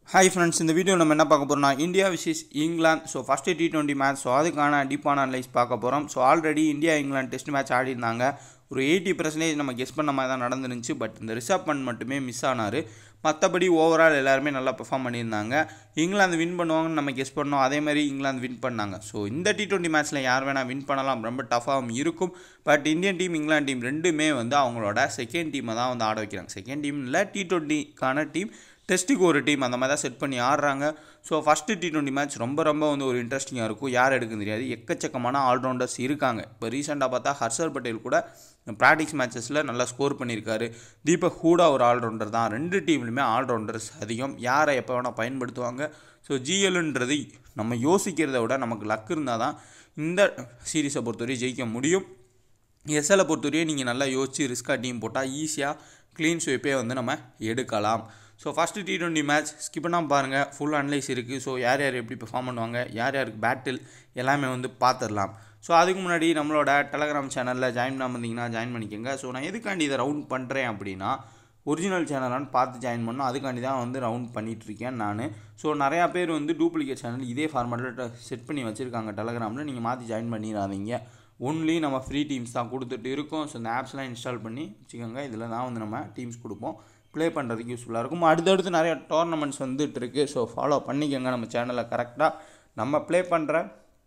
hi friends இந்த video நம்ம என்ன பார்க்க போகிறோம்னா India versus England so first T twenty match so அதுக்கான டீப்பான அனலைஸ் பார்க்க போகிறோம் so already India England test match ஆடி இருந்தாங்க ஒரு எயிட்டி பர்சன்டேஜ் நம்ம கெஸ் பண்ண மாதிரி தான் நடந்துருந்துச்சு பட் இந்த ரிஷப் பண்ட் மட்டுமே மிஸ் ஆனார் மற்றபடி ஓவரால் எல்லாருமே நல்லா பெர்ஃபார்ம் பண்ணியிருந்தாங்க இங்கிலாந்து வின் பண்ணுவாங்கன்னு நம்ம கெஸ் பண்ணோம் அதே மாதிரி இங்கிலாந்து வின் பண்ணாங்க ஸோ இந்த டி டுவெண்ட்டி மேட்ச்சில் யார் வேணால் வின் பண்ணலாம் ரொம்ப டஃபாகவும் இருக்கும் but Indian team England team ரெண்டுமே வந்து அவங்களோட செகண்ட் டீமை தான் வந்து ஆட வைக்கிறாங்க செகண்ட் டீம் இல்லை டி டுவெண்ட்டிக்கான டீம் டெஸ்ட்டுக்கு ஒரு டீம் அந்த மாதிரி தான் செட் பண்ணி ஆடுறாங்க so first T twenty match ரொம்ப ரொம்ப வந்து ஒரு இன்ட்ரெஸ்டிங்காக இருக்கும் யார் எடுக்குன்னு தெரியாது எக்கச்சக்கமான ஆல்ரவுண்டர்ஸ் இருக்காங்க இப்போ ரீசெண்டாக பார்த்தா ஹர்ஷர் பட்டேல் கூட ப்ராக்டிஸ் மேட்சஸில் நல்லா ஸ்கோர் பண்ணியிருக்காரு தீபக் ஹூடா ஒரு ஆல்ரவுண்டர் தான் ரெண்டு டீம்லையுமே ஆல்ரவுண்டர்ஸ் அதிகம் யாரை எப்போ வேணால் பயன்படுத்துவாங்க ஸோ ஜிஎல்ன்றது நம்ம யோசிக்கிறத விட நமக்கு லக் இருந்தால் தான் இந்த சீரீஸை பொறுத்தவரை ஜெயிக்க முடியும் எஸ்எல்லை பொறுத்தவரையும் நீங்கள் நல்லா யோசிச்சு ரிஸ்காக டீம் போட்டால் ஈஸியாக க்ளீன் ஸ்வீப்பே வந்து நம்ம எடுக்கலாம் so first T twenty match skip பண்ணாமல் பாருங்கள் ஃபுல் அனலைஸ் இருக்குது ஸோ யார் யார் எப்படி பெர்ஃபார்ம் பண்ணுவாங்க யார் யாருக்கு பேட்டில் எல்லாமே வந்து பார்த்துடலாம் ஸோ அதுக்கு முன்னாடி நம்மளோட டெலகிராம் சேனலில் ஜாயின் பண்ணாமல் இருந்தீங்கன்னா ஜாயின் பண்ணிக்கோங்க ஸோ நான் எதுக்காண்டி இதை ரவுண்ட் பண்ணுறேன் அப்படின்னா ஒரிஜினல் சேனலான்னு பார்த்து ஜாயின் பண்ணோம் அதுக்காண்டி தான் வந்து ரவுண்ட் பண்ணிகிட்ருக்கேன் நான் ஸோ நிறையா பேர் வந்து டூப்ளிகேட் சேனல் இதே ஃபார்மேட்டில் செட் பண்ணி வச்சுருக்காங்க டெலகிராமில் நீங்கள் மாற்றி ஜாயின் பண்ணிடாதீங்க ஒன்லி நம்ம ஃப்ரீ டீம்ஸ் தான் கொடுத்துட்டு இருக்கோம் ஸோ இந்த ஆப்ஸ்லாம் இன்ஸ்டால் பண்ணி வச்சுக்கோங்க இதில் தான் வந்து நம்ம டீம்ஸ் கொடுப்போம் ப்ளே பண்ணுறதுக்கு யூஸ்ஃபுல்லாக இருக்கும் அடுத்தடுத்து நிறைய டோர்னமெண்ட்ஸ் வந்துட்டு இருக்குது ஸோ ஃபாலோ பண்ணிக்கோங்க நம்ம சேனலில் கரெக்டாக நம்ம ப்ளே பண்ணுற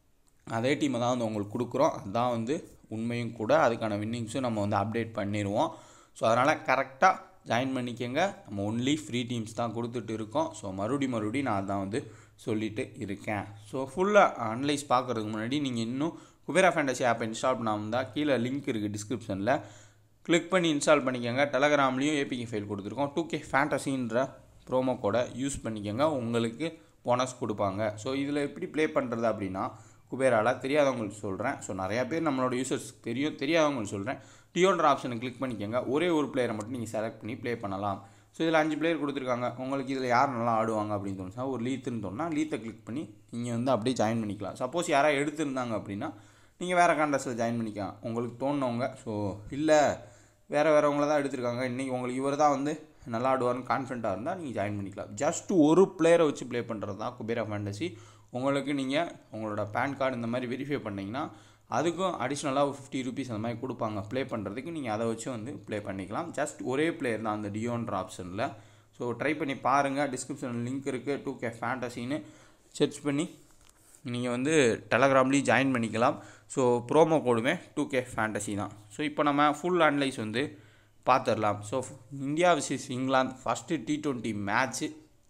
அதே டீமை தான் வந்து உங்களுக்கு கொடுக்குறோம் அதுதான் வந்து உண்மையும் கூட அதுக்கான வின்னிங்ஸும் நம்ம வந்து அப்டேட் பண்ணிடுவோம் ஸோ அதனால் கரெக்டாக ஜாயின் பண்ணிக்கோங்க நம்ம ஒன்லி ஃப்ரீ டீம்ஸ் தான் கொடுத்துட்டு இருக்கோம் ஸோ மறுபடி மறுபடி நான் அதான் வந்து சொல்லிட்டு இருக்கேன் ஸோ ஃபுல்லாக அனலைஸ் பார்க்குறதுக்கு முன்னாடி நீங்கள் இன்னும் குபேரா ஃபேண்டசி ஆப்பை இன்ஸ்டால் பண்ணாமல் தான் கீழே லிங்க் இருக்குது டிஸ்கிரிப்ஷனில் கிளிக் பண்ணி இன்ஸ்டால் பண்ணிக்கோங்க டெலகிராம்லேயும் ஏபிகே ஃபைல் கொடுத்துருக்கோம் டூ கே ஃபேண்டசின்ற ப்ரோமோ கோடை யூஸ் பண்ணிக்கோங்க உங்களுக்கு போனஸ் கொடுப்பாங்க ஸோ இதில் எப்படி ப்ளே பண்ணுறது அப்படின்னா குபேராவில் தெரியாதவங்களுக்கு சொல்கிறேன் ஸோ நிறையா பேர் நம்மளோட யூசர்ஸ் தெரியும் தெரியாதவங்களுக்கு சொல்கிறேன் டியோன்ற ஆப்ஷனை கிளிக் பண்ணிக்கோங்க ஒரே ஒரு பிளேயரை மட்டும் நீங்கள் செலக்ட் பண்ணி ப்ளே பண்ணலாம் ஸோ இதில் அஞ்சு பிளேயர் கொடுத்துருக்காங்க உங்களுக்கு இதில் யார் நல்லா ஆடுவாங்க அப்படின்னு தோணுச்சா ஒரு லீத்துன்னு தோணுனா லீத்தை கிளிக் பண்ணி நீங்கள் வந்து அப்படியே ஜாயின் பண்ணிக்கலாம் சப்போஸ் யாராவது எடுத்திருந்தாங்க அப்படின்னா நீங்கள் வேறு கான்டெஸ்ட்டில் ஜாயின் பண்ணிக்கலாம் உங்களுக்கு தோணுனவங்க ஸோ இல்லை வேறு வேறவங்கள தான் எடுத்திருக்காங்க இன்றைக்கி உங்களுக்கு இவர் தான் வந்து நல்லா ஆடுவார்னு கான்ஃபிடண்ட்டாக இருந்தால் நீங்கள் ஜாயின் பண்ணிக்கலாம் ஜஸ்ட் ஒரு பிளேயரை வச்சு ப்ளே பண்ணுறது தான் குபேரா ஃபேண்டசி உங்களுக்கு நீங்கள் உங்களோட பேன் கார்டு இந்த மாதிரி வெரிஃபை பண்ணிங்கன்னா அதுக்கும் அடிஷ்னலாக ஒரு ஃபிஃப்டி ருபீஸ் அந்த மாதிரி கொடுப்பாங்க ப்ளே பண்ணுறதுக்கு நீங்கள் அதை வச்சு வந்து ப்ளே பண்ணிக்கலாம் ஜஸ்ட் ஒரே பிளேயர் தான் அந்த டியோன்ற ஆப்ஷனில் ஸோ ட்ரை பண்ணி பாருங்கள் டிஸ்கிரிப்ஷனில் லிங்க் இருக்குது டூ கே ஃபேண்டசின்னு சர்ச் பண்ணி நீங்கள் வந்து டெலகிராம்லேயும் ஜாயின் பண்ணிக்கலாம் ஸோ ப்ரோமோ கோடுமே டூ கே ஃபேண்டசி தான் ஸோ இப்போ நம்ம ஃபுல் அனலைஸ் வந்து பார்த்துடலாம் so India versus England first T twenty match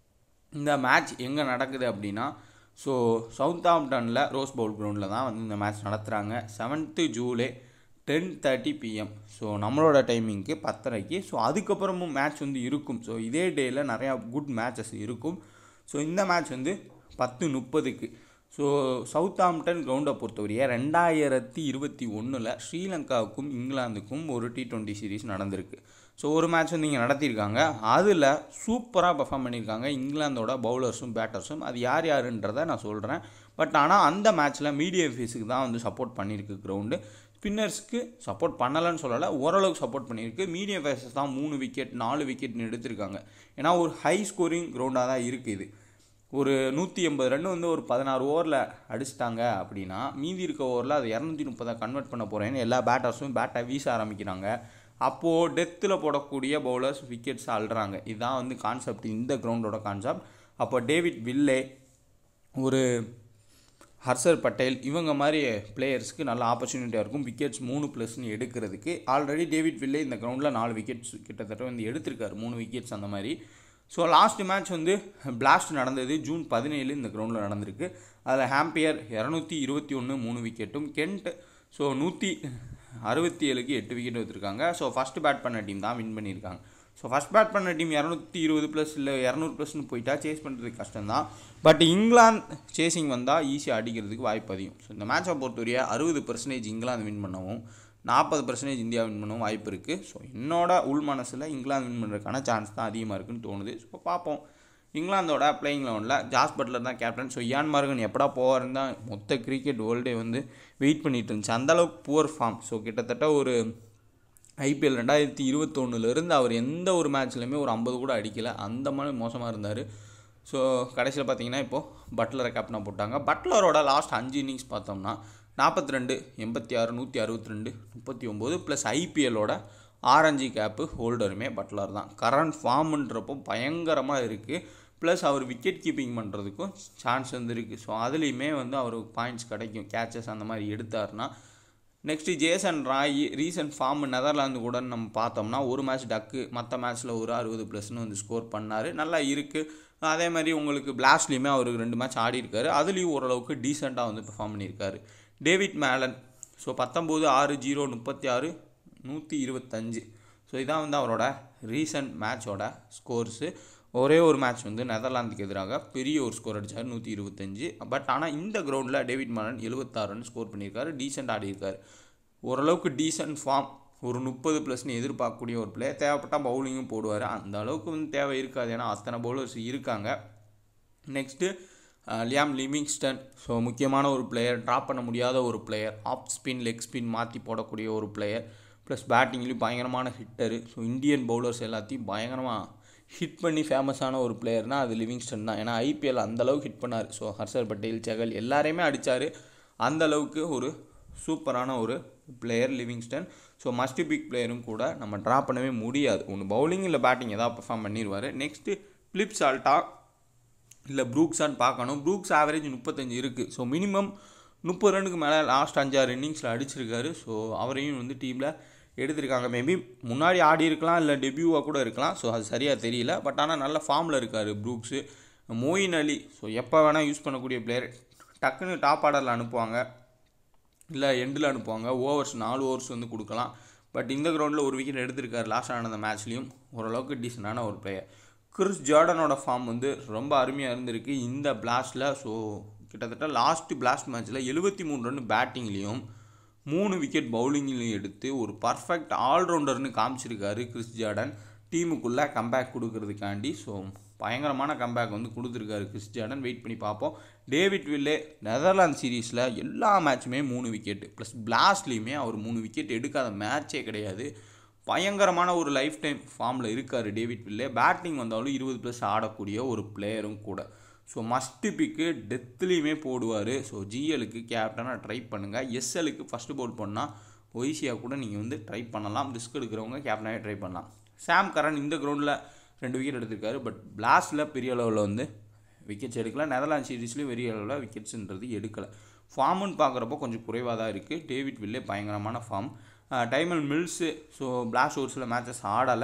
இந்த மேட்ச் எங்கே நடக்குது அப்படின்னா ஸோ சவுத் ஆம்டனில் ரோஸ் பவுல் கிரவுண்டில் தான் வந்து இந்த மேட்ச் நடத்துகிறாங்க seventh July ten thirty PM so நம்மளோட டைமிங்க்கு பத்தரைக்கு ஸோ அதுக்கப்புறமும் மேட்ச் வந்து இருக்கும் ஸோ இதே டேயில் நிறையா குட் மேட்சஸ் இருக்கும் ஸோ இந்த மேட்ச் வந்து பத்து முப்பதுக்கு ஸோ சவுத் ஆம்டன் கிரவுண்டை பொறுத்தவரையே ரெண்டாயிரத்தி இருபத்தி ஒன்றில் ஸ்ரீலங்காவுக்கும் இங்கிலாந்துக்கும் ஒரு டி ட்வெண்ட்டி சீரீஸ் நடந்திருக்கு ஸோ ஒரு மேட்ச் வந்து இங்கே நடத்தியிருக்காங்க அதில் சூப்பராக பர்ஃபார்ம் பண்ணியிருக்காங்க இங்கிலாந்தோட பவுலர்ஸும் பேட்டர்ஸும் அது யார் யாருன்றதை நான் சொல்கிறேன் பட் ஆனால் அந்த மேட்ச்சில் மீடியம் ஃபீஸுக்கு தான் வந்து சப்போர்ட் பண்ணியிருக்கு கிரவுண்டு ஸ்பின்னர்ஸ்க்கு சப்போர்ட் பண்ணலைன்னு சொல்லலை ஓரளவுக்கு சப்போர்ட் பண்ணியிருக்கு மீடியம் ஃபேஸஸ் தான் மூணு விக்கெட் நாலு விக்கெட்னு எடுத்திருக்காங்க ஏன்னா ஒரு ஹை ஸ்கோரிங் கிரவுண்டாக தான் இருக்குது இது ஒரு நூற்றி எண்பது ரன் வந்து ஒரு பதினாறு ஓவரில் அடிச்சிட்டாங்க அப்படின்னா மீதி இருக்க ஓவரில் அது இரநூத்தி முப்பதாக கன்வெர்ட் பண்ண போகிறேன்னு எல்லா பேட்டர்ஸும் பேட்டை வீச ஆரம்பிக்கிறாங்க அப்போது டெத்தில் போடக்கூடிய பவுலர்ஸ் விக்கெட்ஸ் அள்ளுறாங்க இதுதான் வந்து கான்செப்ட் இந்த கிரவுண்டோட கான்செப்ட் அப்போ டேவிட் வில்லே ஒரு ஹர்ஷர் பட்டேல் இவங்க மாதிரி பிளேயர்ஸ்க்கு நல்ல ஆப்பர்ச்சுனிட்டியாக இருக்கும் விக்கெட்ஸ் மூணு ப்ளஸ்னு எடுக்கிறதுக்கு ஆல்ரெடி டேவிட் வில்லே இந்த கிரவுண்டில் நாலு விக்கெட்ஸ் கிட்டத்தட்ட வந்து எடுத்திருக்காரு மூணு விக்கெட்ஸ் அந்த மாதிரி ஸோ லாஸ்ட் மேட்ச் வந்து பிளாஸ்ட் நடந்தது ஜூன் பதினேழு இந்த கிரவுண்டில் நடந்திருக்கு அதில் ஹாம்பியர் இரநூத்தி இருபத்தி ஒன்று மூணு விக்கெட்டும் கென்ட் ஸோ நூற்றி அறுபத்தி ஏழுக்கு எட்டு விக்கெட் எடுத்திருக்காங்க ஸோ ஃபஸ்ட்டு பேட் பண்ண டீம் தான் வின் பண்ணியிருக்காங்க ஸோ ஃபஸ்ட் பேட் பண்ண டீம் இரநூத்தி இருபது ப்ளஸ் இல்லை இரநூறு ப்ளஸ்னு போயிட்டா சேஸ் பண்ணுறதுக்கு கஷ்டம்தான் பட் இங்கிலாந்து சேசிங் வந்தால் ஈஸியாக அடிக்கிறதுக்கு வாய்ப்பு அதிகம் ஸோ இந்த மேட்சை பொறுத்தவரையே அறுபது பர்சன்டேஜ் இங்கிலாந்து வின் பண்ணவும் நாற்பது பர்சன்டேஜ் இந்தியா வின் பண்ணவும் வாய்ப்பு இருக்குது ஸோ என்னோட உள் மனசில் இங்கிலாந்து வின் பண்ணுறதுக்கான சான்ஸ் தான் அதிகமாக இருக்குன்னு தோணுது ஸோ பார்ப்போம் இங்கிலாந்தோட பிளேயிங் லெவனில் ஜாஸ் பட்லர் தான் கேப்டன் ஸோ யான் மார்கன் எப்படா போவாருன்னு தான் மொத்த கிரிக்கெட் வேர்ல்டே வந்து வெயிட் பண்ணிட்டு இருந்துச்சு அந்தளவுக்கு புவர் ஃபார்ம் ஸோ கிட்டத்தட்ட ஒரு ஐபிஎல் ரெண்டாயிரத்தி இருபத்தொன்னுலேருந்து அவர் எந்த ஒரு மேட்ச்லையுமே ஒரு ஐம்பது கூட அடிக்கலை அந்த மாதிரி மோசமாக இருந்தார் ஸோ கடைசியில் பார்த்தீங்கன்னா இப்போது பட்லரை கேப்டனாக போட்டாங்க பட்லரோட லாஸ்ட் அஞ்சு இன்னிங்ஸ் பார்த்தோம்னா நாற்பத்தி ரெண்டு எண்பத்தி ஆறு நூற்றி அறுபத்தி ரெண்டு முப்பத்தி ஒம்பது ப்ளஸ் ஐபிஎல்லோட ஆரஞ்சு கேப்பு ஹோல்டருமே பட்லர் தான் கரண்ட் ஃபார்முன்றப்போ பயங்கரமாக இருக்குது ப்ளஸ் அவர் விக்கெட் கீப்பிங் பண்ணுறதுக்கும் சான்ஸ் வந்து இருக்குது ஸோ அதுலேயுமே வந்து அவருக்கு பாயிண்ட்ஸ் கிடைக்கும் கேச்சஸ் அந்த மாதிரி எடுத்தாருன்னா next Jason Roy recent form Netherlands கூட நம்ம பார்த்தோம்னா ஒரு மேட்ச் டக்கு மற்ற மேட்ச்சில் ஒரு அறுபது ப்ளஸ்னு வந்து ஸ்கோர் பண்ணார் நல்லா இருக்குது அதே மாதிரி உங்களுக்கு பிளாஸ்ட்லேயுமே அவருக்கு ரெண்டு மேட்ச் ஆடி இருக்காரு அதுலேயும் ஓரளவுக்கு டீசெண்டாக வந்து பெர்ஃபார்ம் பண்ணியிருக்காரு டேவிட் மேலன் ஸோ பத்தொம்போது ஆறு ஜீரோ முப்பத்தி ஆறு நூற்றி இருபத்தஞ்சு ஸோ இதான் வந்து அவரோட ரீசன்ட் மேட்சோட ஸ்கோர்ஸு ஒரே ஒரு மேட்ச் வந்து நெதர்லாந்துக்கு எதிராக பெரிய ஒரு ஸ்கோர் அடித்தார் நூற்றி இருபத்தஞ்சு பட் ஆனால் இந்த கிரவுண்டில் டேவிட் மேலன் எழுபத்தாறு ரன் ஸ்கோர் பண்ணியிருக்காரு டீசெண்ட் ஆடியிருக்காரு ஓரளவுக்கு டீசெண்ட் ஃபார்ம் ஒரு முப்பது ப்ளஸ்னு எதிர்பார்க்கக்கூடிய ஒரு பிளேயர் தேவைப்பட்டால் பவுலிங்கும் போடுவார் அந்த அளவுக்கு வந்து தேவை இருக்காது ஏன்னா அத்தனை பவுலர்ஸ் இருக்காங்க நெக்ஸ்ட்டு லியாம் லிவிங்ஸ்டன் ஸோ முக்கியமான ஒரு பிளேயர் ட்ராப் பண்ண முடியாத ஒரு player off spin leg spin மாற்றி போடக்கூடிய ஒரு பிளேயர் ப்ளஸ் பேட்டிங்லேயும் பயங்கரமான ஹிட்டரு ஸோ இந்தியன் பவுலர்ஸ் எல்லாத்தையும் பயங்கரமாக ஹிட் பண்ணி ஃபேமஸான ஒரு பிளேயர்னால் அது லிவிங்ஸ்டன் தான் ஏன்னா ஐபிஎல் அந்தளவுக்கு ஹிட் பண்ணார் ஸோ ஹர்ஷர் பட்டேல் செகல் எல்லாரையுமே அடித்தார் அந்த அளவுக்கு ஒரு சூப்பரான ஒரு player Livingstone so must pick பிளேயரும் கூட நம்ம ட்ரா பண்ணவே முடியாது ஒன்று பவுலிங் இல்லை பேட்டிங் எதாவது பெர்ஃபார்ம் பண்ணிடுவார் நெக்ஸ்ட்டு பிலிப் சால்ட்டா இல்லை ப்ரூக்ஸான்னு பார்க்கணும் ப்ரூக்ஸ் ஆவரேஜ் முப்பத்தஞ்சு இருக்குது ஸோ மினிமம் முப்பது ரன்னுக்கு மேலே லாஸ்ட் அஞ்சாறு இன்னிங்ஸில் அடிச்சிருக்காரு ஸோ அவரையும் வந்து டீமில் எடுத்திருக்காங்க மேபி முன்னாடி ஆடி இருக்கலாம் இல்லை டெபியூவாக கூட இருக்கலாம் ஸோ அது சரியாக தெரியல பட் ஆனால் நல்ல ஃபார்மில் இருக்கார் ப்ரூக்ஸு மோயின் அலி ஸோ எப்போ வேணால் யூஸ் பண்ணக்கூடிய பிளேயர் டக்குன்னு டாப் ஆர்டரில் அனுப்புவாங்க இல்லை எண்டில் அனுப்புவாங்க ஓவர்ஸ் நாலு ஓவர்ஸ் வந்து கொடுக்கலாம் பட் இந்த கிரவுண்டில் ஒரு விக்கெட் எடுத்திருக்காரு லாஸ்ட் ஆனந்த மேட்ச்லேயும் ஓரளவுக்கு டீசெண்டான ஒரு பிளேயர் கிறிஸ் ஜார்டனோட ஃபார்ம் வந்து ரொம்ப அருமையாக இருந்திருக்கு இந்த பிளாஸ்டில் ஸோ கிட்டத்தட்ட லாஸ்ட் பிளாஸ்ட் மேட்ச்சில் எழுபத்தி மூணு ரன் பேட்டிங்லேயும் மூணு விக்கெட் பவுலிங்லையும் எடுத்து ஒரு பர்ஃபெக்ட் ஆல்ரவுண்டர்னு காமிச்சிருக்காரு கிறிஸ் ஜார்டன் டீமுக்குள்ளே கம்பேக் கொடுக்கறதுக்காண்டி ஸோ பயங்கரமான கம்பேக் வந்து கொடுத்துருக்காரு கிறிஸ் ஜார்டன் வெயிட் பண்ணி பார்ப்போம் டேவிட் வில்லே நெதர்லாந்து சீரீஸில் எல்லா மேட்சுமே மூணு விக்கெட்டு ப்ளஸ் பிளாஸ்ட்லேயுமே அவர் மூணு விக்கெட் எடுக்காத மேட்சே கிடையாது பயங்கரமான ஒரு லைஃப் டைம் ஃபார்மில் இருக்கார் டேவிட் வில்லே பேட்டிங் வந்தாலும் இருபது ப்ளஸ் ஆடக்கூடிய ஒரு பிளேயரும் கூட ஸோ மஸ்ட்டு பிக்கு டெத்துலேயுமே போடுவார் ஸோ ஜிஎலுக்கு கேப்டனாக ட்ரை பண்ணுங்கள் எஸ்எலுக்கு ஃபஸ்ட்டு பவுல் பண்ணால் ஒய்சியாக கூட நீங்கள் வந்து ட்ரை பண்ணலாம் ரிஸ்க் எடுக்கிறவங்க கேப்டனாகவே ட்ரை பண்ணலாம் சாம் கரன் இந்த கிரவுண்டில் ரெண்டு விக்கெட் எடுத்திருக்காரு பட் பிளாஸ்டில் பெரிய அளவில் வந்து விக்கெட்ஸ் எடுக்கல நெதர்லாந்து சீரீஸ்லேயும் பெரிய அளவில் விக்கெட்ஸுன்றது எடுக்கலை ஃபார்முன்னு பார்க்குறப்போ கொஞ்சம் குறைவாக தான் இருக்குது டேவிட் வில்லே பயங்கரமான form Tymal Mills so blast ஓவர்ஸில் மேட்சஸ் ஆடலை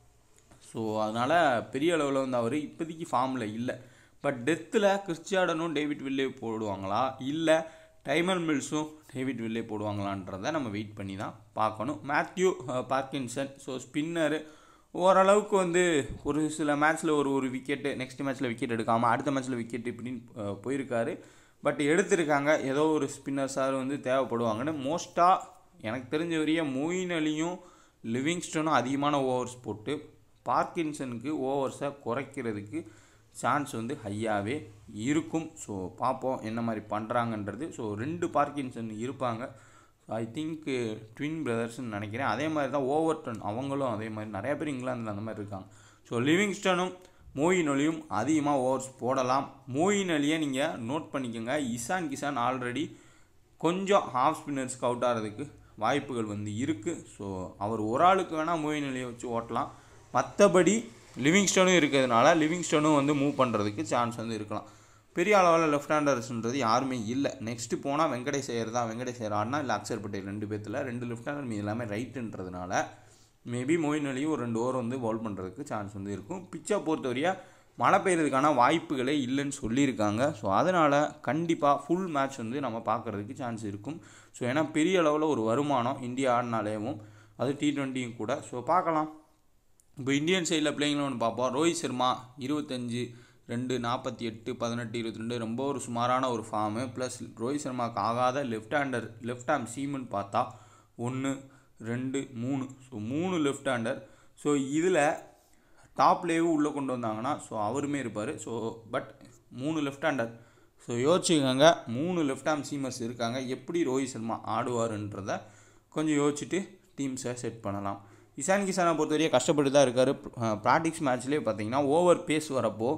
ஸோ அதனால் பெரிய அளவில் வந்து அவர் இப்போதைக்கு ஃபார்மில் இல்லை பட் டெத்தில் கிறிஸ்டியாடனும் டேவிட் வில்லே போடுவாங்களா இல்லை டைமல் மில்ஸும் டேவிட் வில்லே போடுவாங்களான்றதை நம்ம வெயிட் பண்ணி தான் பார்க்கணும் மேத்யூ பார்க்கின்சன் ஸோ ஸ்பின்னரு ஓரளவுக்கு வந்து ஒரு சில மேட்ச்சில் ஒரு ஒரு விக்கெட்டு நெக்ஸ்ட் மேட்ச்சில் விக்கெட் எடுக்காமல் அடுத்த மேட்ச்சில் விக்கெட் இப்படின்னு போயிருக்காரு பட் எடுத்திருக்காங்க ஏதோ ஒரு ஸ்பின்னர்ஸாக வந்து தேவைப்படுவாங்கன்னு மோஸ்ட்டாக எனக்கு தெரிஞ்ச வரைய மொயின் அலியும் லிவிங்ஸ்டனும் அதிகமான ஓவர்ஸ் போட்டு பார்க்கின்சனுக்கு ஓவர்ஸை குறைக்கிறதுக்கு சான்ஸ் வந்து ஹையாகவே இருக்கும் ஸோ பார்ப்போம் என்ன மாதிரி பண்ணுறாங்கன்றது ஸோ ரெண்டு பார்க்கின்சன் இருப்பாங்க ஐ திங்க் ட்வின் பிரதர்ஸ்னு நினைக்கிறேன் அதே மாதிரி தான் ஓவர் டர்ன் அவங்களும் அதே மாதிரி நிறைய பேர் இங்கிலாந்தில் அந்த மாதிரி இருக்காங்க ஸோ லிவிங்ஸ்டனும் மோயின் அலியும் அதிகமாக ஓவர்ஸ் போடலாம் மோயின் அலியை நீங்கள் நோட் பண்ணிக்கோங்க இசான் கிசான் ஆல்ரெடி கொஞ்சம் ஹாஃப் ஸ்பின்னர்ஸ்க்கு அவுட் ஆகிறதுக்கு வாய்ப்புகள் வந்து இருக்குது ஸோ அவர் ஒரு ஆளுக்கு வேணால் மோயின் அலியை வச்சு ஓட்டலாம் மற்றபடி லிவிங்ஸ்டனும் இருக்கிறதுனால லிவிங்ஸ்டனும் வந்து மூவ் பண்ணுறதுக்கு சான்ஸ் வந்து இருக்கலாம் பெரிய அளவில் லெஃப்ட் ஹேண்டர்ஸ்ன்றது யாருமே இல்லை நெக்ஸ்ட்டு போனால் வெங்கடேஷ் ஐயர் தான் வெங்கடேஷ் ஐயர் ஆடினா இல்லை அக்ஷர் பட்டேல் ரெண்டு பேர்த்தில் ரெண்டு லெஃப்ட் ஹேண்டர் மீது எல்லாமே ரைட்டுன்றதுனால மேபி மோயின் அலியும் ஒரு ரெண்டு ஓவர் வந்து பவுல் பண்ணுறதுக்கு சான்ஸ் வந்து இருக்கும் பிச்சை பொறுத்தவரையா மழை பெய்யறதுக்கான வாய்ப்புகளே இல்லைன்னு சொல்லியிருக்காங்க ஸோ அதனால் கண்டிப்பாக ஃபுல் மேட்ச் வந்து நம்ம பார்க்குறதுக்கு சான்ஸ் இருக்கும் ஸோ ஏன்னா பெரிய அளவில் ஒரு வருமானம் இந்தியா ஆடினாலேயும் அது டி ட்வெண்ட்டியும் கூட ஸோ பார்க்கலாம் இப்போ இந்தியன் சைடில் பிளேயிங்கில் ஒன்று பார்ப்போம் ரோஹித் சர்மா இருபத்தஞ்சி ரெண்டு நாற்பத்தி எட்டு பதினெட்டு இருபத்தி ரெண்டு ரொம்ப ஒரு சுமாரான ஒரு ஃபார்மு ப்ளஸ் ரோஹித் சர்மாவுக்கு ஆகாத லெஃப்ட் ஹேண்டர் லெஃப்ட் ஹேம் சீமுன்னு பார்த்தா ஒன்று ரெண்டு மூணு ஸோ மூணு லெஃப்ட் ஹேண்டர் ஸோ இதில் டாப்லேயும் உள்ளே கொண்டு வந்தாங்கன்னா ஸோ அவருமே இருப்பார் ஸோ பட் மூணு லெஃப்ட் ஹேண்டர் ஸோ யோசிச்சுக்கோங்க மூணு லெஃப்ட் ஹேம் சீமர்ஸ் இருக்காங்க எப்படி ரோஹித் சர்மா ஆடுவாருன்றத கொஞ்சம் யோசிச்சுட்டு டீம்ஸை செட் பண்ணலாம் இசான் கிசானை பொறுத்தவரையும் கஷ்டப்பட்டு தான் இருக்கார் ப்ராக்டிக்ஸ் மேட்ச்லேயே பார்த்தீங்கன்னா ஓவர் பேஸ் வரப்போ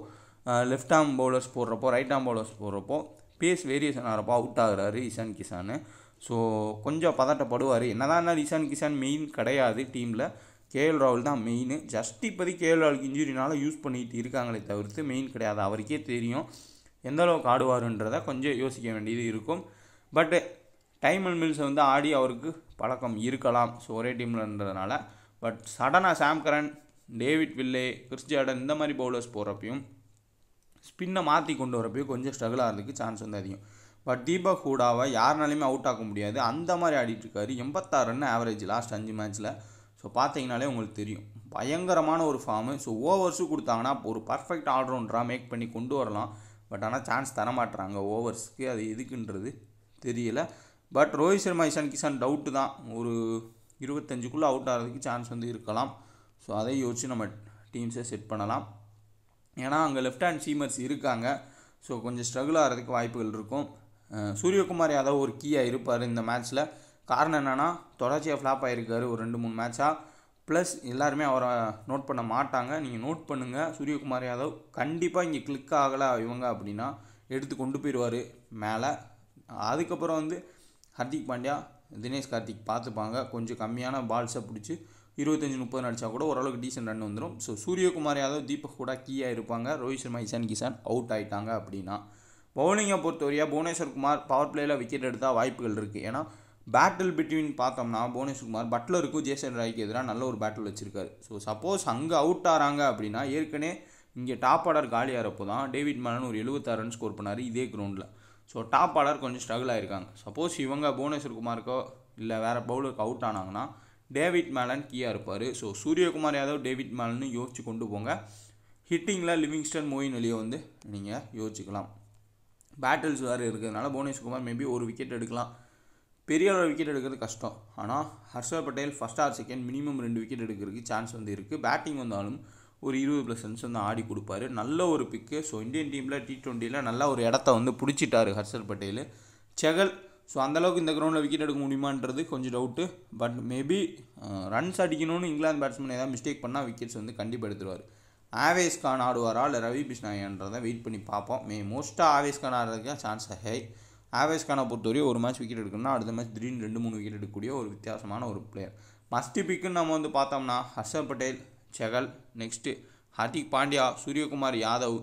லெஃப்ட் ஆர்ம் பவுலர்ஸ் போடுறப்போ ரைட் ஆர்ம் பவுலர்ஸ் போடுறப்போ பேஸ் வேரியேஷன் ஆகிறப்போ அவுட் ஆகுறாரு இஷான் கிஷான் ஸோ கொஞ்சம் பதட்டப்படுவார் என்னதான் இருந்தாலும் இஷான் கிஷான் மெயின் கிடையாது டீமில் கேஎல் ராகுல் தான் மெயின் ஜஸ்ட் இப்போதைக்கு கேஎல் ராகுலுக்கு இன்ஜுரினால யூஸ் பண்ணிட்டு இருக்காங்களே தவிர்த்து மெயின் கிடையாது அவருக்கே தெரியும் எந்த அளவுக்கு ஆடுவாருன்றதை கொஞ்சம் யோசிக்க வேண்டியது இருக்கும் பட் டைமல் மில்ஸ் வந்து ஆடி அவருக்கு பழக்கம் இருக்கலாம் ஸோ ஒரே டீம்லன்றதுனால பட் சடனாக Sam Curran David Willey Chris Jordan இந்த மாதிரி பவுலர்ஸ் போகிறப்பையும் ஸ்பின்னை மாற்றி கொண்டு வரப்பையும் கொஞ்சம் ஸ்ட்ரகிள் ஆகிறதுக்கு சான்ஸ் வந்து அதிகம் பட் தீபக் ஹூடாவை யாருனாலையுமே அவுட் ஆக்க முடியாது அந்த மாதிரி ஆடிட்டு இருக்காரு எண்பத்தாறு ரன் ஆவரேஜ் லாஸ்ட் அஞ்சு மேட்ச்சில் ஸோ பார்த்தீங்கனாலே உங்களுக்கு தெரியும் பயங்கரமான ஒரு ஃபார்மு ஸோ ஓவர்ஸும் கொடுத்தாங்கன்னா ஒரு பர்ஃபெக்ட் ஆல்ரவுண்டராக மேக் பண்ணி கொண்டு வரலாம் பட் ஆனால் சான்ஸ் தர மாட்டுறாங்க ஓவர்ஸ்க்கு அது எதுக்குன்றது தெரியல பட் ரோஹித் சர்மா இஷான் கிஷான் டவுட்டு தான் ஒரு இருபத்தஞ்சுக்குள்ளே அவுட் ஆகிறதுக்கு சான்ஸ் வந்து இருக்கலாம் ஸோ அதை யோசிச்சு நம்ம டீம்ஸை செட் பண்ணலாம் ஏன்னா அங்கே லெஃப்ட் ஹேண்ட் சீமர்ஸ் இருக்காங்க ஸோ கொஞ்சம் ஸ்ட்ரகிள் ஆகிறதுக்கு வாய்ப்புகள் இருக்கும் அஹ் சூரியகுமார் யாதவ் ஒரு கீயாக இருப்பார் இந்த மேட்ச்சில் காரணம் என்னென்னா தொடர்ச்சியாக ஃப்ளாப் ஆகிருக்காரு ஒரு ரெண்டு மூணு மேட்சாக ப்ளஸ் எல்லாருமே அவரை நோட் பண்ண மாட்டாங்க நீங்கள் நோட் பண்ணுங்கள் சூரியகுமார் யாதவ் கண்டிப்பாக இங்கே கிளிக் ஆகலை இவங்க அப்படின்னா எடுத்து கொண்டு போயிடுவார் மேலே அதுக்கப்புறம் வந்து ஹர்திக் பாண்டியா தினேஷ் கார்த்திக் பார்த்துப்பாங்க கொஞ்சம் கம்மியான பால்ஸை பிடிச்சி இருபத்தஞ்சி முப்பது அடித்தா கூட ஓரளவுக்கு டீசென்ட் ரன் வந்துடும் ஸோ சூரியகுமார் யாதவ் தீபக் கூட கீயாக இருப்பாங்க ரோஹித் சர்மா இஷான் கிஷான் அவுட் ஆயிட்டாங்க அப்படின்னா பவுலிங்கை பொறுத்தவரையா புவனேஸ்வர் குமார் பவர் பிளேயில் விக்கெட் எடுத்தால் வாய்ப்புகள் இருக்குது ஏன்னா பேட்டில் பிட்வீன் பார்த்தோம்னா புவனேஸ்வர் குமார் பட்லருக்கும் ஜேசன் ராய்க்கு எதிராக நல்ல ஒரு பேட்டில் வச்சிருக்காரு ஸோ சப்போஸ் அங்கே அவுட் ஆகிறாங்க அப்படின்னா ஏற்கனவே இங்கே டாப் ஆர்டர் காலியாகிறப்போ தான் டேவிட் மேலன் ஒரு எழுபத்தாறு ரன் ஸ்கோர் பண்ணார் இதே கிரவுண்டில் ஸோ டாப் ஆர்டர் கொஞ்சம் ஸ்ட்ரகிள் ஆயிருக்காங்க சப்போஸ் இவங்க புவனேஸ்வர் குமாருக்கோ இல்லை வேறு பவுலருக்கு அவுட் ஆனாங்கன்னா டேவிட் மேலன் கீயாக இருப்பார் ஸோ சூரியகுமார் யாதவ் டேவிட் மேலன்னு யோசிச்சு கொண்டு போங்க ஹிட்டிங்கில் லிவிங்ஸ்டன் மோயின் அலியை வந்து நீங்கள் யோசிச்சுக்கலாம் பேட்டில்ஸ் வேறு இருக்கிறதுனால புவனேஸ்குமார் மேபி ஒரு விக்கெட் எடுக்கலாம் பெரிய அளவு விக்கெட் எடுக்கிறது கஷ்டம் ஆனால் Harshal Patel first or second minimum ரெண்டு விக்கெட் எடுக்கிறதுக்கு சான்ஸ் வந்து இருக்குது பேட்டிங் வந்தாலும் ஒரு இருபது ப்ளஸ் ரன்ஸ் வந்து ஆடி கொடுப்பாரு நல்ல ஒரு பிக்கு ஸோ இந்தியன் டீமில் டி டுவெண்ட்டியில் நல்ல ஒரு இடத்த வந்து பிடிச்சிட்டாரு ஹர்ஷர் பட்டேல் செகல் ஸோ அந்தளவுக்கு இந்த கிரவுண்டில் விக்கெட் எடுக்க முடியுமான்றது கொஞ்சம் டவுட்டு பட் மேபி ரன்ஸ் அடிக்கணும்னு இங்கிலாந்து பேட்ஸ்மேன் ஏதாவது மிஸ்டேக் பண்ணால் விக்கெட்ஸ் வந்து கண்டிப்பாக எடுத்துருவார் ஆவேஸ் கான் ஆடுவாரா இல்லை ரவி பிஷ்னாயன்றதை வெயிட் பண்ணி பார்ப்போம் மே மோஸ்ட்டாக ஆவேஸ் கான் ஆடுறதுக்கு சான்ஸ் ஹை ஆவேஸ் கானை பொறுத்தவரையும் ஒரு மேட்ச் விக்கெட் எடுக்கணும்னா அடுத்த மேட்ச் திடீர்னு ரெண்டு மூணு விக்கெட் எடுக்கக்கூடிய ஒரு வித்தியாசமான ஒரு பிளேயர் மஸ்ட் பிக்குன்னு நம்ம வந்து பார்த்தோம்னா ஹர்ஷர் பட்டேல் செகல் நெக்ஸ்ட்டு ஹர்திக் பாண்டியா சூரியகுமார் யாதவ்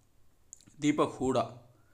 தீபக் ஹூடா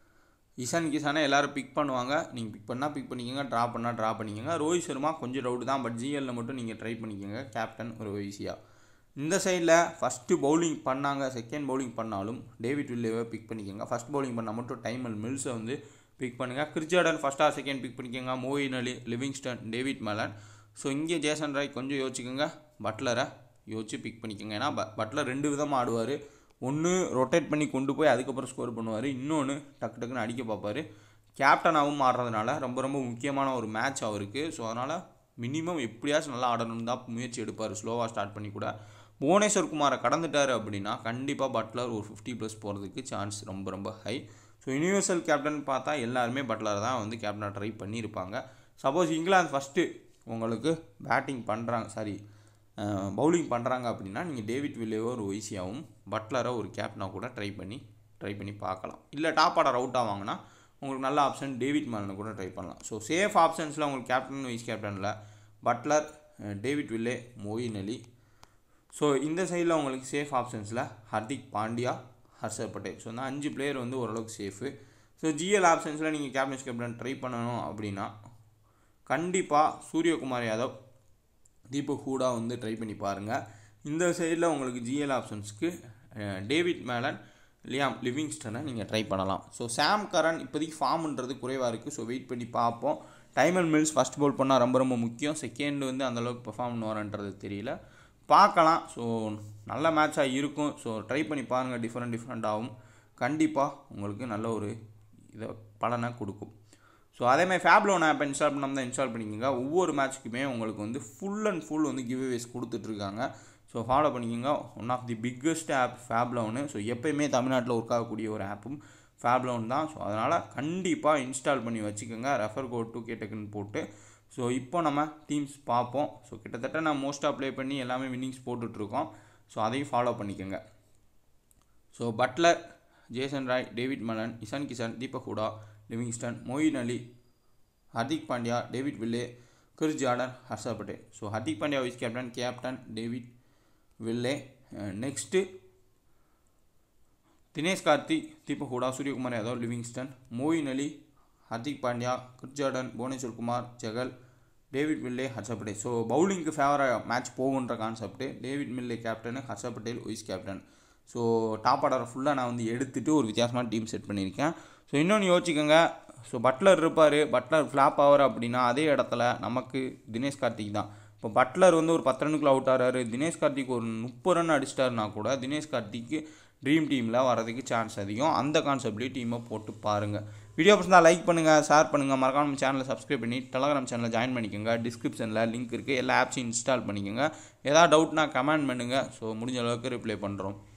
இஷான் கிஷானை எல்லாரும் பிக் பண்ணுவாங்க நீங்கள் பிக் பண்ணால் பிக் பண்ணிக்கோங்க ட்ரா பண்ணால் ட்ரா பண்ணிக்கோங்க ரோஹித் சர்மா கொஞ்சம் டவுட் தான் பட் ஜிஎல்ல மட்டும் நீங்கள் ட்ரை பண்ணிக்கோங்க கேப்டன் ஒரு ஈஸியாக இந்த சைடில் ஃபஸ்ட்டு பவுலிங் பண்ணாங்க செகண்ட் பவுலிங் பண்ணாலும் டேவிட் வில்லேவை பிக் பண்ணிக்கோங்க ஃபஸ்ட் பவுலிங் பண்ணால் மட்டும் டைமல் மில்ஸை வந்து பிக் பண்ணுங்கள் கிரிஜார்டன் ஃபஸ்ட்டாக செகண்ட் பிக் பண்ணிக்கோங்க Moeen Ali Livingstone David Malan so இங்கே ஜேசன் ராய் கொஞ்சம் யோசிச்சுக்கோங்க பட்லரை யோசிச்சு பிக் பண்ணிக்கோங்க ஏன்னா ப பட்லர் ரெண்டு விதமாக ஆடுவார் ஒன்று ரொட்டேட் பண்ணி கொண்டு போய் அதுக்கப்புறம் ஸ்கோர் பண்ணுவார் இன்னொன்று டக்கு டக்குன்னு அடிக்க பார்ப்பார் கேப்டனாகவும் ஆடுறதுனால ரொம்ப ரொம்ப முக்கியமான ஒரு மேட்ச் அவருக்கு ஸோ அதனால் மினிமம் எப்படியாச்சும் நல்லா ஆடணும்னு தான் முயற்சி எடுப்பார் ஸ்லோவாக ஸ்டார்ட் பண்ணி கூட புவனேஸ்வர் குமாரை கடந்துட்டார் அப்படின்னா கண்டிப்பாக பட்லர் ஒரு ஃபிஃப்டி ப்ளஸ் போகிறதுக்கு சான்ஸ் ரொம்ப ரொம்ப ஹை ஸோ யூனிவர்சல் கேப்டன் பார்த்தா எல்லாருமே பட்லர் தான் வந்து கேப்டனாக ட்ரை பண்ணியிருப்பாங்க சப்போஸ் இங்கிலாந்து ஃபஸ்ட்டு உங்களுக்கு பேட்டிங் பண்ணுறாங்க சாரி பவுலிங் பண்ணுறாங்க அப்படின்னா நீங்கள் டேவிட் வில்லேவோ ஒரு ஒய்சியாவும் பட்லரை ஒரு கேப்டனாக கூட ட்ரை பண்ணி ட்ரை பண்ணி பார்க்கலாம் இல்லை டாப் ஆர்டர் அவுட் ஆவாங்கன்னா உங்களுக்கு நல்ல ஆப்ஷன் டேவிட் மேலனை கூட ட்ரை பண்ணலாம் ஸோ சேஃப் ஆப்ஷன்ஸில் உங்களுக்கு கேப்டன் வைஸ் கேப்டனில் Butler David Willey Moeen Ali so இந்த சைடில் உங்களுக்கு சேஃப் ஆப்ஷன்ஸில் ஹர்திக் பாண்டியா ஹர்ஷர் பட்டேல் ஸோ இந்த அஞ்சு பிளேயர் வந்து ஓரளவுக்கு சேஃபு ஸோ ஜிஎல் ஆப்ஷன்ஸில் நீங்கள் கேப்டன் கேப்டன் ட்ரை பண்ணணும் அப்படின்னா கண்டிப்பாக சூரியகுமார் யாதவ் தீபக் ஹூடா வந்து ட்ரை பண்ணி பாருங்கள் இந்த சைடில் உங்களுக்கு ஜிஎல் ஆப்ஷன்ஸ்க்கு டேவிட் மேலன் லியாம் லிவிங்ஸ்டனை நீங்கள் ட்ரை பண்ணலாம் ஸோ சாம் கரன் இப்போதைக்கு ஃபார்ம்ன்றது குறைவாக இருக்குது ஸோ வெயிட் பண்ணி பார்ப்போம் டைமன் மில்ஸ் ஃபஸ்ட் பவுல் பண்ணால் ரொம்ப ரொம்ப முக்கியம் செகண்ட் வந்து அந்தளவுக்கு பெர்ஃபார்ம் பண்ணுவாரன்றது தெரியல பார்க்கலாம் ஸோ நல்ல மேட்சாக இருக்கும் ஸோ ட்ரை பண்ணி பாருங்கள் டிஃப்ரெண்ட் டிஃப்ரெண்ட்டாகவும் கண்டிப்பாக உங்களுக்கு நல்ல ஒரு இதை பலனை கொடுக்கும் ஸோ அதேமாதிரி ஃபேப்லோன் ஆப் இன்ஸ்டால் பண்ணாமல் தான் இன்ஸ்டால் பண்ணிக்கோங்க ஒவ்வொரு மேட்ச்சுக்குமே உங்களுக்கு வந்து ஃபுல் அண்ட் ஃபுல் வந்து கிவ்அவேஸ் கொடுத்துட்ருக்காங்க ஸோ ஃபாலோ பண்ணிக்கோங்க one of the biggest app ஃபேப்லோனு ஸோ எப்பயுமே தமிழ்நாட்டில் ஒர்க் ஆகக்கூடிய ஒரு ஆப்பும் ஃபேப்லோன் தான் ஸோ அதனால் கண்டிப்பாக இன்ஸ்டால் பண்ணி வச்சுக்கோங்க ரெஃபர் கோட் டூ கேட்டக்குன்னு போட்டு ஸோ இப்போ நம்ம டீம்ஸ் பார்ப்போம் ஸோ கிட்டத்தட்ட நான் மோஸ்ட்டாக ப்ளே பண்ணி எல்லாமே வின்னிங்ஸ் போட்டுட்ருக்கோம் ஸோ அதையும் ஃபாலோ பண்ணிக்கோங்க so Butler Jason Roy David Malan Ishan Kishan Deepak Hooda Livingstone Moeen Ali Hardik Pandya David Willey Chris Jordan Harsha Patel so Hardik Pandya vice captain captain David Willey next Dinesh Karthik Deepak Hooda Suryakumar Yadav Livingstone Moeen Ali Hardik Pandya Chris Jordan Bhuvneshwar Kumar Chahal David Willey Harsha Patel so பவுலிங்க்கு ஃபேவராக match போகுன்ற concept David Willey captain Harsha Patel vice captain so top ஆர்டரை ஃபுல்லாக நான் வந்து எடுத்துகிட்டு ஒரு வித்தியாசமான டீம் செட் பண்ணியிருக்கேன் ஸோ இன்னொன்று யோசிச்சுக்கோங்க ஸோ பட்லர் இருப்பார் பட்லர் ஃப்ளாப் ஆவார் அப்படின்னா அதே இடத்துல நமக்கு தினேஷ் கார்த்திக் தான் இப்போ பட்லர் வந்து ஒரு பத்து ரன்னுக்குள்ள அவுட் ஆகிறாரு தினேஷ் கார்த்திக் ஒரு முப்பது ரன் அடிச்சிட்டாருனா கூட தினேஷ் கார்த்திக்கு ட்ரீம் டீமில் வரதுக்கு சான்ஸ் அதிகம் அந்த கான்செப்ட்லேயே டீமை போட்டு பாருங்கள் வீடியோ பிடிச்சிருந்தா லைக் பண்ணுங்கள் ஷேர் பண்ணுங்கள் மறக்காம நம்ம சேனலை சப்ஸ்கிரைப் பண்ணி டெலகிராம் சேனலில் ஜாயின் பண்ணிக்கோங்க டிஸ்கிரிப்ஷனில் லிங்க் இருக்குது எல்லா ஆப்ஸையும் இன்ஸ்டால் பண்ணிக்கோங்க ஏதாவது டவுட்னா கமெண்ட் பண்ணுங்கள் ஸோ முடிஞ்ச அளவுக்கு ரிப்ளை பண்ணுறோம்